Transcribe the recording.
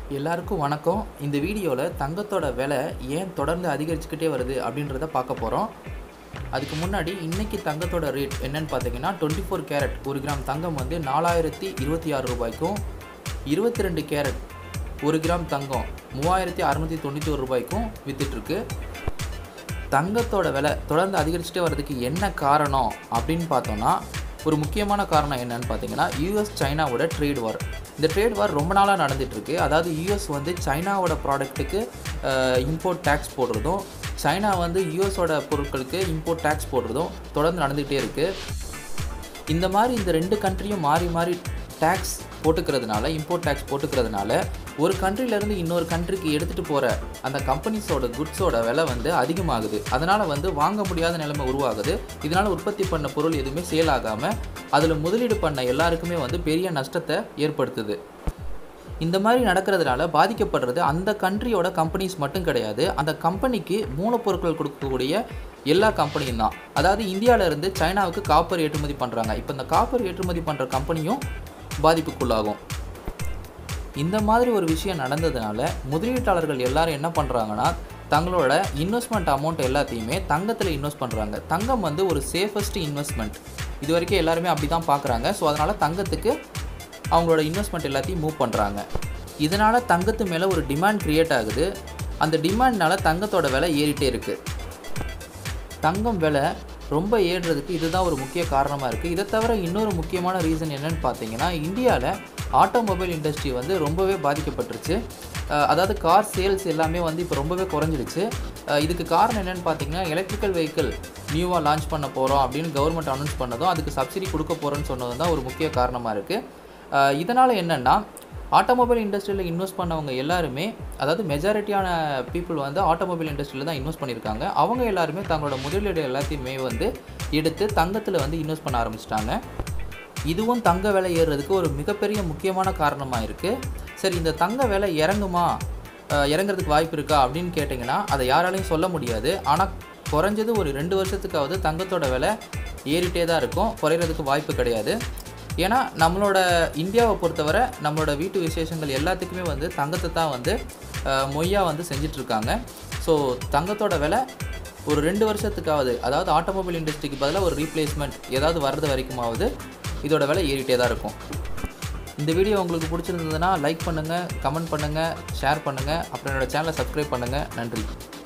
எல்லாருக்கும் வணக்கம் இந்த வீடியோவில் தங்கத்தோட விலை ஏன் தொடர்ந்து அதிகரிச்சுக்கிட்டே வருது அப்படின்றத பார்க்க போகிறோம் அதுக்கு முன்னாடி இன்னைக்கு தங்கத்தோட ரேட் என்னன்னு பார்த்தீங்கன்னா டுவெண்ட்டி ஃபோர் கேரட் ஒரு கிராம் தங்கம் வந்து நாலாயிரத்தி இருபத்தி ஆறு ரூபாய்க்கும் இருபத்தி ரெண்டு கேரட் ஒரு கிராம் தங்கம் மூவாயிரத்தி அறநூற்றி தொண்ணூற்றி ஒரு ரூபாய்க்கும் வித்துட்ருக்கு தங்கத்தோட விலை தொடர்ந்து அதிகரிச்சுட்டே வர்றதுக்கு என்ன காரணம் அப்படின்னு பார்த்தோம்னா ஒரு முக்கியமான காரணம் என்னன்னு பார்த்தீங்கன்னா யூஎஸ் சைனாவோட ட்ரேட் வார் இந்த ட்ரேட் வார் ரொம்ப நாளாக நடந்துகிட்ருக்கு அதாவது யூஎஸ் வந்து சைனாவோட ப்ராடக்ட்டுக்கு இம்போர்ட் டேக்ஸ் போடுறதும் சைனா வந்து யூஎஸோட பொருட்களுக்கு இம்போர்ட் டேக்ஸ் போடுறதும் தொடர்ந்து நடந்துகிட்டே இருக்குது இந்த மாதிரி இந்த ரெண்டு கண்ட்ரியும் மாறி மாறி டேக்ஸ் போட்டுக்கிறதுனால இம்போர்ட் டேக்ஸ் போட்டுக்கிறதுனால ஒரு கண்ட்ரிலேருந்து இன்னொரு கண்ட்ரிக்கு எடுத்துகிட்டு போகிற அந்த கம்பெனிஸோட குட்ஸோட விலை வந்து அதிகமாகுது அதனால் வந்து வாங்க முடியாத நிலைமை உருவாகுது இதனால் உற்பத்தி பண்ண பொருள் எதுவுமே சேல் ஆகாமல் அதில் முதலீடு பண்ண எல்லாருக்குமே வந்து பெரிய நஷ்டத்தை ஏற்படுத்துது இந்த மாதிரி நடக்கிறதுனால பாதிக்கப்படுறது அந்த கண்ட்ரியோட கம்பெனிஸ் மட்டும் கிடையாது அந்த கம்பெனிக்கு மூலப்பொருட்கள் கொடுக்கக்கூடிய எல்லா கம்பெனியும் தான் அதாவது இந்தியாவில இருந்து சைனாவுக்கு காப்பர் ஏற்றுமதி பண்ணுறாங்க இப்போ இந்த காப்பர் ஏற்றுமதி பண்ணுற கம்பெனியும் பாதிப்புக்குள்ளாகும் இந்த மாதிரி ஒரு விஷயம் நடந்ததுனால முதலீட்டாளர்கள் எல்லாரும் என்ன பண்ணுறாங்கன்னா தங்களோட இன்வெஸ்ட்மெண்ட் அமௌண்ட் எல்லாத்தையுமே தங்கத்தில் இன்வெஸ்ட் பண்ணுறாங்க தங்கம் வந்து ஒரு சேஃபஸ்ட் இன்வெஸ்ட்மெண்ட் இது வரைக்கும் எல்லாருமே அப்படி தான் பார்க்குறாங்க ஸோ அதனால் தங்கத்துக்கு அவங்களோட இன்வெஸ்ட்மெண்ட் எல்லாத்தையும் மூவ் பண்ணுறாங்க இதனால் தங்கத்து மேலே ஒரு டிமாண்ட் க்ரியேட் ஆகுது அந்த டிமாண்ட்னால தங்கத்தோட விலை ஏறிட்டே இருக்குது தங்கம் விலை ரொம்ப ஏறுறதுக்கு இதுதான் ஒரு முக்கிய காரணமாக இருக்குது இதை தவிர இன்னொரு முக்கியமான ரீசன் என்னன்னு பார்த்தீங்கன்னா இந்தியாவில் ஆட்டோமொபைல் இண்டஸ்ட்ரி வந்து ரொம்பவே பாதிக்கப்பட்டுருச்சு அஹ் அதாவது கார் சேல்ஸ் எல்லாமே வந்து இப்போ ரொம்பவே குறைஞ்சிருச்சு அஹ் இதுக்கு காரணம் என்னென்னு பார்த்தீங்கன்னா எலக்ட்ரிக்கல் வெஹிக்கிள் நியூவாக லான்ச் பண்ண போகிறோம் அப்படின்னு கவர்மெண்ட் அனௌன்ஸ் பண்ணதும் அதுக்கு சப்சிடி கொடுக்க போகிறோன்னு சொன்னதும் தான் ஒரு முக்கிய காரணமாக இருக்குது இதனால் என்னென்னா ஆட்டோமொபைல் இண்டஸ்ட்ரியில் இன்வெஸ்ட் பண்ணவங்க எல்லாருமே அதாவது மெஜாரிட்டியான பீப்புள் வந்து ஆட்டோமொபைல் இண்டஸ்ட்ரியில் தான் இன்வெஸ்ட் பண்ணியிருக்காங்க அவங்க எல்லாருமே தங்களோட முதலீடு எல்லாத்தையுமே வந்து எடுத்து தங்கத்தில் வந்து இன்வெஸ்ட் பண்ண ஆரம்பிச்சிட்டாங்க இதுவும் தங்க விலை ஏறுறதுக்கு ஒரு மிகப்பெரிய முக்கியமான காரணமாக இருக்குது சரி இந்த தங்க விலை இறங்குமா அஹ் இறங்குறதுக்கு வாய்ப்பு இருக்கா அப்படின்னு கேட்டிங்கன்னா அதை யாராலையும் சொல்ல முடியாது ஆனால் குறைஞ்சது ஒரு ரெண்டு வருஷத்துக்காவது தங்கத்தோட விலை ஏறிட்டே தான் இருக்கும் குறையிறதுக்கு வாய்ப்பு கிடையாது ஏன்னா நம்மளோட இந்தியாவை பொறுத்தவரை நம்மளோட வீட்டு விசேஷங்கள் எல்லாத்துக்குமே வந்து தங்கத்தை தான் வந்து அஹ், மொய்யா வந்து செஞ்சிட்ருக்காங்க ஸோ தங்கத்தோட விலை ஒரு ரெண்டு வருஷத்துக்காவது அதாவது ஆட்டோமொபைல் இண்டஸ்ட்ரிக்கு பதிலாக ஒரு ரீப்ளேஸ்மெண்ட் ஏதாவது வர்றது வரைக்குமாவது இதோட விலை ஏறிட்டே தான் இருக்கும் இந்த வீடியோ உங்களுக்கு பிடிச்சிருந்ததுன்னா லைக் பண்ணுங்கள் கமெண்ட் பண்ணுங்கள் ஷேர் பண்ணுங்கள் அப்புறம் என்னோட சேனலை சப்ஸ்கிரைப் பண்ணுங்கள் நன்றி